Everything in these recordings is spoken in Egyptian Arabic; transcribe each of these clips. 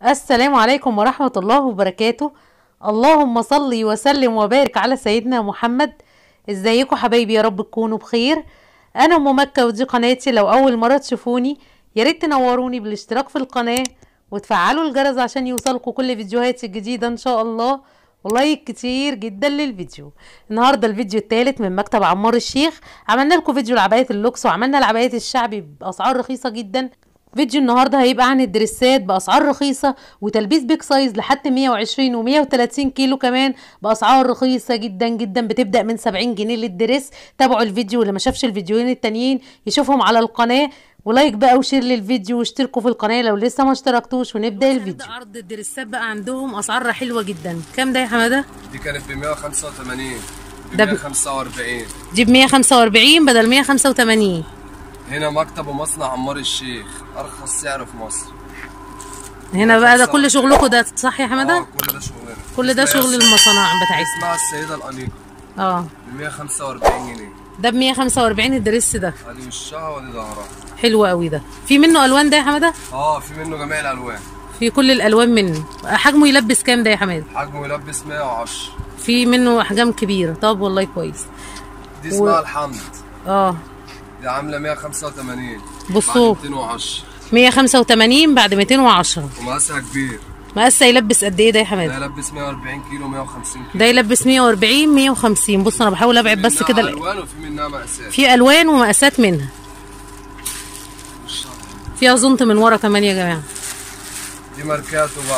السلام عليكم ورحمة الله وبركاته اللهم صل وسلم وبارك على سيدنا محمد ازيكم حبايبي يا رب تكونوا بخير انا ام مكة ودي قناتي لو اول مرة تشوفوني يا ريت تنوروني بالاشتراك في القناة وتفعلوا الجرس عشان يوصلكم كل فيديوهاتي الجديدة ان شاء الله ولايك كتير جدا للفيديو النهارده الفيديو الثالث من مكتب عمار الشيخ عملنا لكم فيديو العبايات اللوكس وعملنا العبايات الشعبي باسعار رخيصه جدا فيديو النهارده هيبقى عن الدريسات باسعار رخيصه وتلبيس بيك سايز لحد 120 و130 كيلو كمان باسعار رخيصه جدا جدا بتبدا من 70 جنيه للدريس تابعوا الفيديو اللي ما شافش الفيديوهين التانيين يشوفهم على القناه ولايك بقى وشير للفيديو واشتركوا في القناه لو لسه ما اشتركتوش ونبدا الفيديو عرض الدريسات بقى عندهم اسعارها حلوه جدا كام ده يا حماده دي كانت ب 185 ب ده ب- 145 دي ب 145 بدل 185 هنا مكتب ومصنع عمار الشيخ ارخص سعر في مصر هنا بقى ده كل شغلكم ده صح يا اه حماده كل ده شغلنا كل ده اسمها شغل الس- المصانع بتاعتنا اسمها السيدة الأنيقة اه ب 145 جنيه ده ب 145 الدريس ده ادي وشها وادي ظهرها حلو قوي ده في منه الوان ده يا حماده اه في منه جميع الالوان في كل الالوان منه حجمه يلبس كام ده يا حماده حجمه يلبس 110 في منه احجام كبيره طب والله كويس دي اسمها الحمد اه دي عامله 185 بصوا. بعد 210 185 بعد 210 ومقاسها كبير مقاسه يلبس قد ايه ده يا حماده ده يلبس 140 كيلو 150 كيلو ده يلبس 140 150 بص انا بحاول ابعد بس منها كده ال- الوان وفي منها مقاسات في الوان ومقاسات منها وشها. فيها زنط من ورا كمان يا جماعه دي ماركاته بقى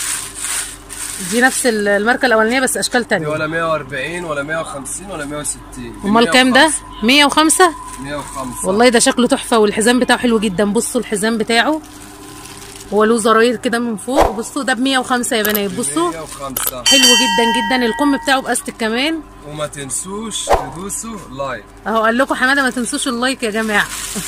دي نفس ال- الماركه الاولانيه بس اشكال دي تانية ولا 140 ولا 150 ولا 160 دي امال كام ده 105 105 والله ده شكله تحفه والحزام بتاعه حلو جدا بصوا الحزام بتاعه هو له زراير كده من فوق بصوا ده ب 105 يا بنات بصوا 105 حلو جدا جدا الكم بتاعه باستك كمان وما تنسوش تدوسوا لايك اهو قال لكم حماده ما تنسوش اللايك يا جماعه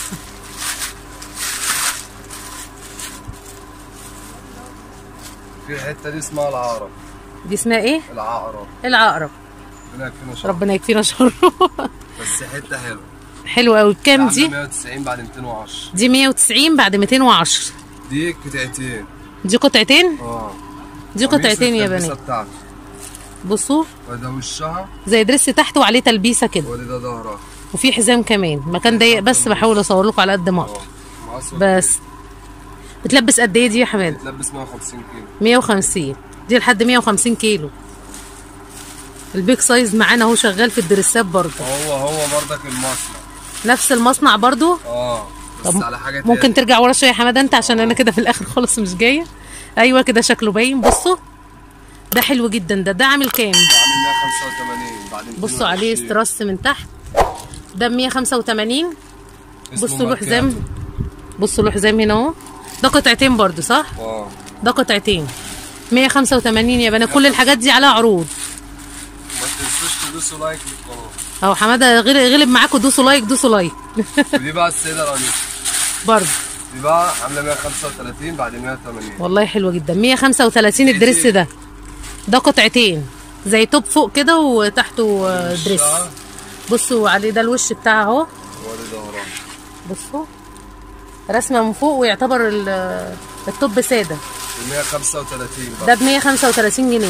في الحته دي اسمها العقرب دي اسمها ايه العقرب العقرب ربنا يكفينا شر ربنا يكفينا شره بس حته حلوه حلو قوي بكام عامله دي 190 بعد 210 دي 190 بعد 210 دي قطعتين دي قطعتين اه دي قطعتين يا التلبيسة بنات بتاعته بصوا وده وشها زي درس تحت وعليه تلبيسه كده وادي ده ظهرها وفي حزام كمان مكان ضيق بس بحاول اصور لكم على قد ما اقدر اه مقاس بس بتلبس قد ايه دي يا حماد بتلبس 150 كيلو 150 دي لحد 150 كيلو البيك سايز معانا اهو شغال في الدرسات برضه هو هو برضك المصنع نفس المصنع برضه اه بس طب على حاجه ممكن تاني. ترجع ورا شويه يا حماده انت عشان انا كده في الاخر خالص مش جايه ايوه كده شكله باين بصوا ده حلو جدا ده ده عامل كام عامل 185 بعد 220 بصوا عليه استرس من تحت ده ب 185 اسمه بصوا له ماركاتو. حزام بصوا له حزام هنا اهو ده قطعتين برضه صح اه ده قطعتين 185 يا بنات كل الحاجات دي عليها عروض ما تنسوش تدوسوا لايك للقناه اهو حماده غل- غلب معاكم دوسوا لايك دوسوا لايك ودي بقى السيده الانيقه برضه دي بقى عامله 135 بعد 180 والله حلوه جدا 135 الدريس ده ده قطعتين زي توب فوق كده وتحته آه، دريس وشها بصوا عليه ده الوش بتاعه اهو وادي ظهرها بصوا رسمه من فوق ويعتبر ال- التوب ساده ب 135 ده بقى ب 135 جنيه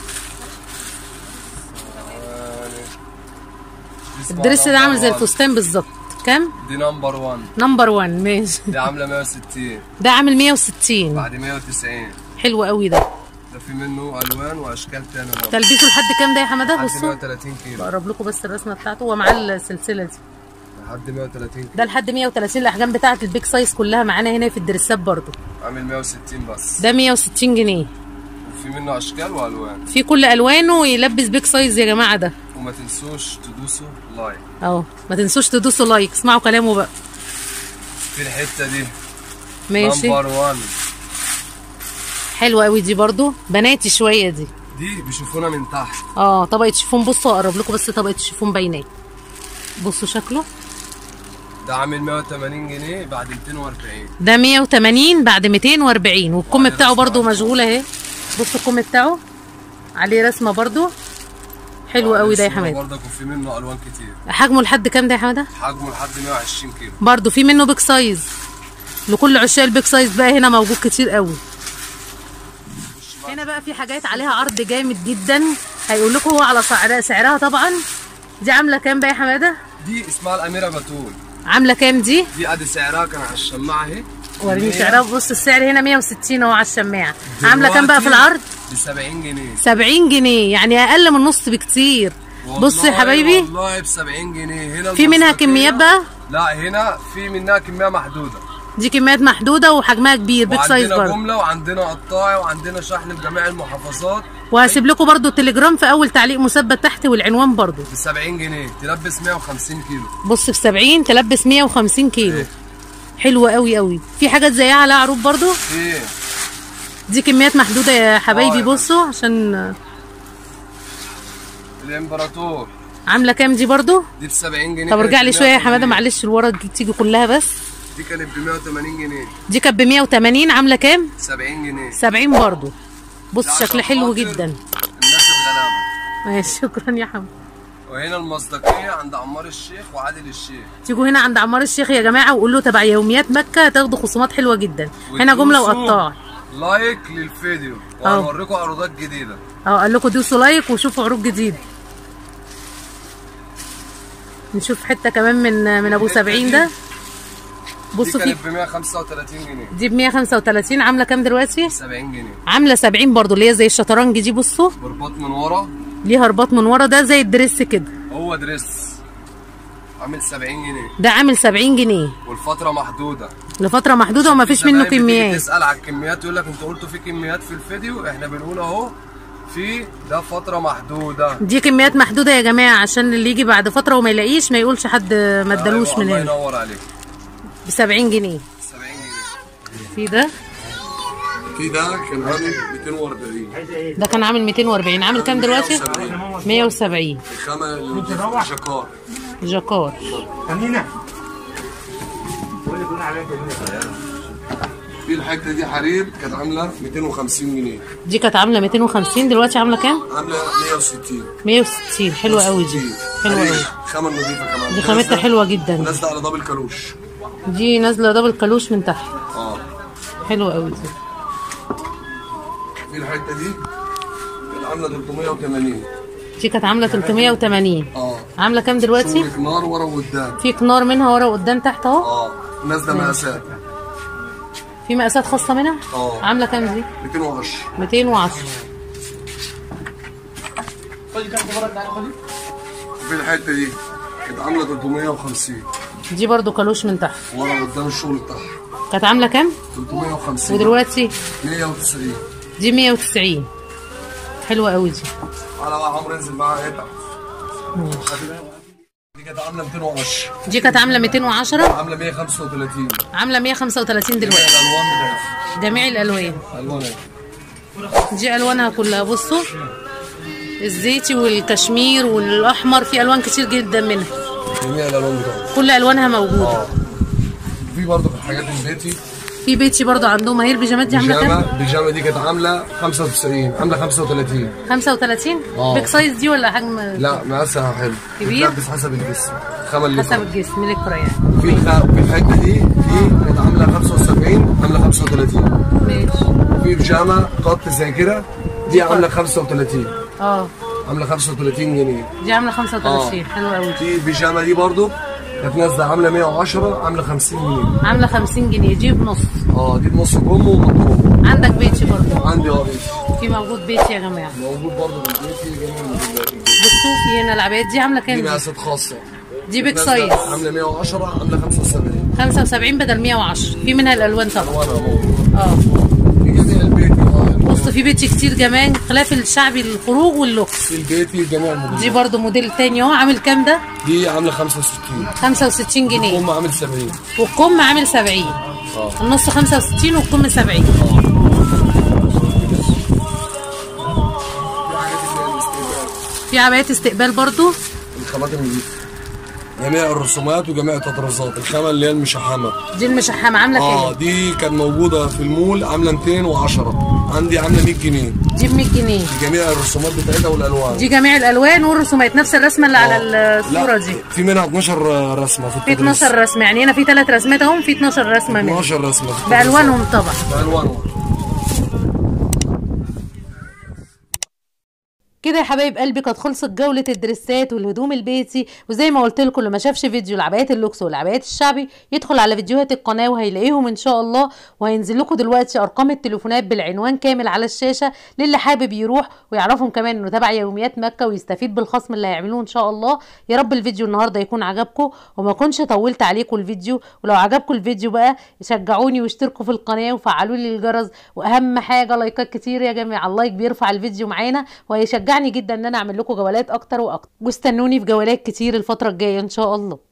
يعني دي اسمها الدريس ده عامل زي نمبر الفستان بالظبط كام 1. دي نمبر 1 نمبر 1 ماشي دي عامله 160 ده عامل 160 بعد 190 حلو قوي ده ده في منه الوان واشكال تاني برضه تلبيسه لحد كام ده يا حماده لحد بصوا 130 كيلو بقرب لكم بس الرسمه بتاعته ومعاه السلسله دي لحد 130 كيلو ده لحد 130 الاحجام بتاعه البيك سايز كلها معانا هنا في الدريسات برضو عامل 160 بس ده 160 جنيه وفي منه اشكال والوان في كل الوانه يلبس بيك سايز يا جماعه ده وما تنسوش تدوسوا لايك اهو ما تنسوش تدوسوا لايك اسمعوا كلامه بقى في الحته دي ماشي نمبر 1 حلوه قوي دي برضو بناتي شويه دي دي بيشوفونا من تحت اه طبقه شيفون بصوا اقرب لكم بس طبقه شيفون باينات بصوا شكله ده عامل 180 جنيه بعد 240 ده 180 بعد 240 والكم وعليه بتاعه رسمة برضو برضو. مشغول اهي بصوا الكم بتاعه عليه رسمه برضو حلو قوي ده يا حماد برضك وفي منه الوان كتير حجمه لحد كام ده يا حماده حجمه لحد 120 كيلو برضو في منه بيك سايز لكل عشاق البيك سايز بقى هنا موجود كتير قوي هنا بقى في حاجات عليها عرض جامد جدا هيقول لكم هو على سعر سعرها طبعا دي عامله كام بقى يا حماده دي اسمها الاميره بتول عامله كام دي دي ادي سعرها كان على الشماعه اهي وريني مية. سعرها بص السعر هنا 160 اهو على الشماعه عامله كام بقى في دلوقتي العرض ب 70 جنيه 70 جنيه يعني اقل من نص بكتير بص يا والله- حبايبي والله ب 70 جنيه هنا في منها المصداقية- كميات بقى لا هنا في منها كميه محدوده دي كميات محدوده وحجمها كبير بيج سايز وعندنا برضه جمله وعندنا قطاعي وعندنا شحن في جميع المحافظات وهسيب لكم برضه التليجرام في اول تعليق مثبت تحت والعنوان برضه ب 70 جنيه تلبس 150 كيلو بص ب 70 تلبس 150 كيلو حلوه قوي قوي في حاجات زيها عليها عروض برضه ايه دي كميات محدوده يا حبايبي آه يا بصوا عشان الامبراطور عامله كام دي برضه دي ب 70 جنيه طب كانت ارجع لي ب شويه يا 180. حماده معلش الورا دي تيجي كلها بس دي كانت ب 180 جنيه دي كانت ب 180 عامله كام 70 جنيه 70 برضه بص ده شكل عشان حلو خاطر جدا الناس الغلابه ماشي شكرا يا حمد وهنا المصداقيه عند عمار الشيخ وعادل الشيخ تيجوا هنا عند عمار الشيخ يا جماعه وقولوا له تبع يوميات مكه تاخدوا خصومات حلوه جدا هنا جمله وتدوسوا وقطاع لايك للفيديو أه. وهنوريكم عروضات جديده اه قال لكم دوسوا لايك وشوفوا عروض جديده نشوف حته كمان من من ابو الحتة 70 ده دي بصوا في كانت ب 135 جنيه دي ب 135 عامله كام دلوقتي 70 جنيه عامله 70 برضو اللي هي زي الشطرنج دي بصوا برباط من ورا ليها رباط من ورا ده زي الدريس كده هو دريس عامل 70 جنيه ده عامل 70 جنيه والفتره محدوده لفتره محدوده وما فيش منه زباين بتيجي كميات تسال على الكميات يقول لك انتوا قلتوا في كميات في الفيديو احنا بنقول اهو في ده فتره محدوده دي كميات محدوده يا جماعه عشان اللي يجي بعد فتره وما يلاقيش ما يقولش حد ما ادالوش أيوة، من الله هنا ينور عليك ب 70 جنيه 70 جنيه في ده في ده كان عامل 240 ده كان عامل 240 عامل كام دلوقتي 170 الخامه اللي شكار جاكار خلينا في الحته دي حرير كانت عامله 250 جنيه دي كانت عامله 250 دلوقتي عامله كام عامله 160 160 حلوه قوي دي حلوه حرير. قوي خامه نظيفه كمان دي خامتها حلوه جدا نازله على دبل كالوش دي نازله دبل كالوش من تحت اه حلوه قوي دي في الحته دي كانت عامله 380 دي كانت عامله 380 اه عامله كام دلوقتي شغل نار ورا وقدام في كنار منها ورا وقدام تحت اهو اه نازله مقاسات في مقاسات خاصه منها اه. عامله كام دي 210 210 في الحته دي كانت عامله 350 دي برضو كالوش من تحت ورا قدام الشغل بتاعها كانت عامله كام 350 ودلوقتي 190 دي 190 حلوه قوي دي على بقى عمرو انزل معاها ايه دي كانت عامله 210 دي كانت عامله 210 عامله 135 عامله 135 هي دلوقتي الالوان بتاعتها جميع الالوان الوان ايه دي الوانها كلها بصوا الزيتي والكشمير والاحمر في الوان كتير جدا منها جميع الالوان بتاعتها كل الوانها موجوده اه في برضه في الحاجات البيتي في بيتي برضو عندهم اهي البيجامات دي عامله كام بيجامه البيجامه دي كانت عامله 95 عامله 35 35 اه. بيك سايز دي ولا حجم لا مقاسها حلو كبير؟ بتلبس حسب الجسم الخامه اللي حسب فوق. الجسم الكرة يعني في الخ... في الحته دي في كانت عامله 75 عامله 35 ماشي في بيجامه قط زي كده دي عامله 35 اه عامله 35 جنيه دي عامله 35 حلوه قوي في بيجامه دي برضو كانت نازله عامله 110 عامله 50 جنيه عامله 50 جنيه دي بنص اه دي بنص كم ومطلوب عندك بيتي برضو عندي اه بيتي في موجود بيتي يا جماعه موجود برضو في البيت في جميع الموديلات بصوا في هنا العبايات دي عامله دي كام دي؟ مقاسات خاصه دي بيك نازلة سايز عامله 110 عامله 75 75 بدل 110 في منها الالوان طبعا وانا موجود اه في جميع البيتي اه بص في بيتي كتير كمان خلاف الشعبي الخروج واللوكس في البيتي جميع دي الموديلات برضو موديل تاني اهو عامل كام ده؟ دي عامله 65 65 جنيه ام عامل 70 والكم عامل 70 اه النص 65 والكم 70 في عبايات استقبال برضو الخامات النظيفه جميع الرسومات وجميع التطريزات الخامه اللي هي المشحمه دي المشحمه عامله اه كام؟ دي كانت موجوده في المول عامله 210 عندي عامله 100 جنيه دي ب 100 جنيه جميع الرسومات بتاعتها والالوان دي جميع الالوان والرسومات نفس الرسمه اللي على آه. الصوره لا، دي في منها 12 رسمه في في التدريس 12 رسمه يعني هنا في ثلاث رسمات اهم في 12 رسمه منهم 12 رسمه في التدريس. بالوانهم طبعا بالوانهم وبكده يا حبايب قلبي كانت خلصت جوله الدريسات والهدوم البيتي وزي ما قلت لكم اللي ما شافش فيديو العبايات اللوكس والعبايات الشعبي يدخل على فيديوهات القناه وهيلاقيهم ان شاء الله وهينزل لكم دلوقتي ارقام التليفونات بالعنوان كامل على الشاشه للي حابب يروح ويعرفهم كمان انه تبع يوميات مكه ويستفيد بالخصم اللي هيعملوه ان شاء الله يا رب الفيديو النهارده يكون عجبكم وما اكونش طولت عليكم الفيديو ولو عجبكم الفيديو بقى شجعوني واشتركوا في القناه وفعلوا لي الجرس واهم حاجه لايكات كتير يا جماعه اللايك بيرفع الفيديو معانا وهيشجعني جدا ان انا اعمل لكم جولات اكتر واكتر واستنوني في جولات كتير الفتره الجايه ان شاء الله